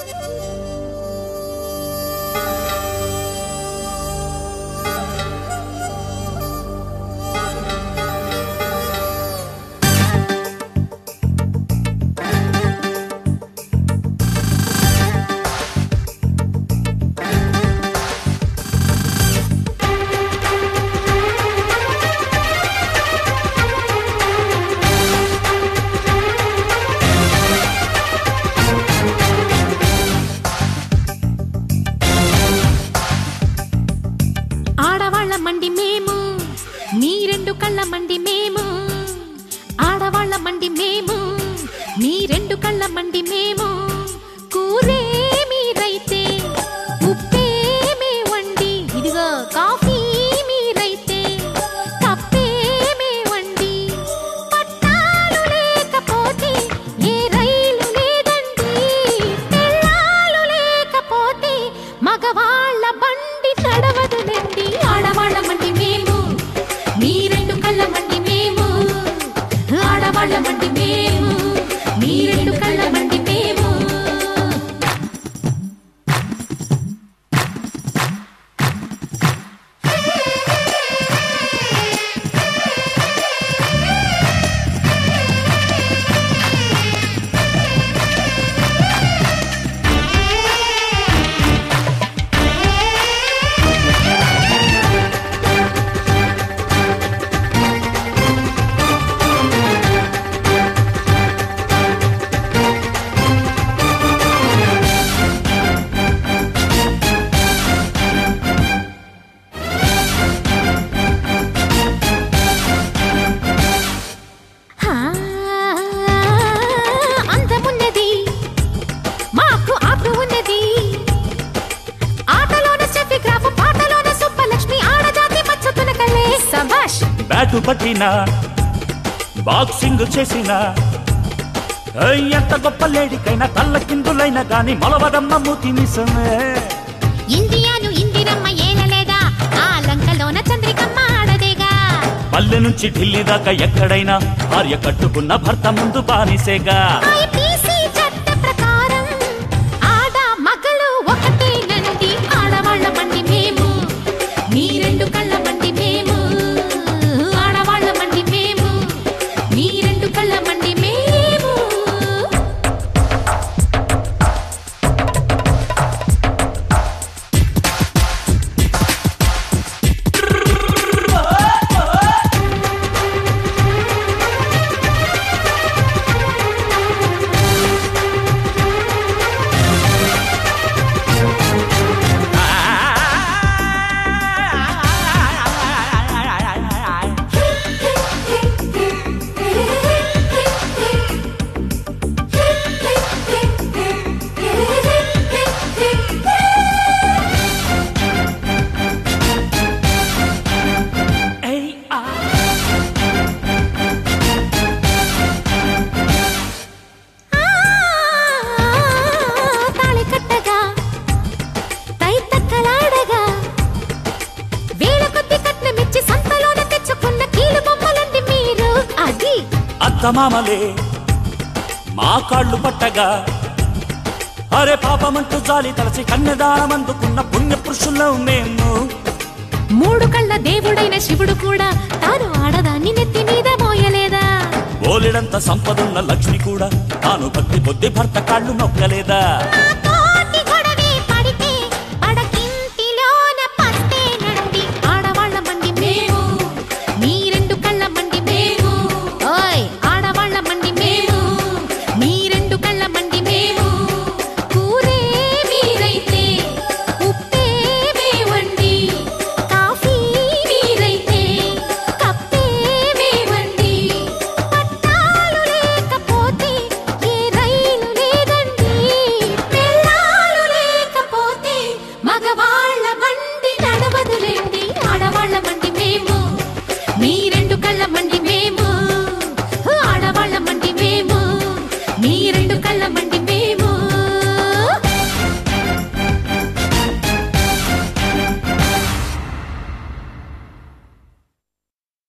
ఆడవాళ్ళ మండి మేము మీ రెండు కళ్ళ మండి మేము ఆడవాళ్ళ మండి మేము మీ రెండు కళ్ళ మండి మేము కూరే మీరైతే ఉప్పే మే వండి ఇదిగో కాఫీ మీరైతే కప్పే మే వండి పట్టాలు లేకపోతే ఏ రైలు లేదండి తెల్లాలు లేకపోతే మగవాళ్ళ బండి నడవదులండి ఆడవాళ్ళ మండి మేము మీ రెండు కళ్ళ మండి మేము ఆడవాళ్ళ మండి మేము మీ రెండు కళ్ళ మండి మేము హా, అందమున్నది మాకు ఆపు ఉన్నది ఆటలోన సెఫిగ్రాఫ్ పాటలోన సుబ్బలక్ష్మి ఆడజాతి మచ్చ తునకలే సభాష్ బ్యాటు పట్టిన బాక్సింగ్ చేసిన ఏయ్, ఎంత గొప్ప లేడికైనా తల్ల కిందులైన గాని మొలవదమ్మ మూతి మిసమే ఇండియాను ఇందిరమ్మ ఏలలేదా ఆ లంకలోన చంద్రికమ్మ ఆడదేగా పల్లె నుంచి ఢిల్లీ దాకా ఎక్కడైనా భార్య కట్టుకున్న భర్త ముందు బానిసేగా IPC చట్ట ప్రకారం ఆడ మగలు ఒకటేనండి ఆడవాళ్ళ మండి మేము మీ రెండు కళ్ళ మండి మేము ఆడవాళ్ళ మండి మేము మీ రెండు కళ్ళ మండి మేము ఏయ్, ఆ. తాళి కట్టగా తై తక్కలాడగా వేల కొద్ది కట్నమిచ్చి సంతలోన తెచ్చుకున్న కీలు బొమ్మలండి మీరు అది అత్తమామలే మా కాళ్ళు పట్టగా అరే పాపమంటూ జాలి తలచి కన్యదానమందుకున్న పుణ్య పురుషులం మేము మూడు కళ్ళ దేవుడైన శివుడు కూడా తాను ఆడదాన్ని నెత్తి మీద మోయలేదా ఓలెడంత సంపదున్న లక్ష్మి కూడా తాను భక్తి కొద్ది భర్త కాళ్ళు నొక్కలేదా నాకు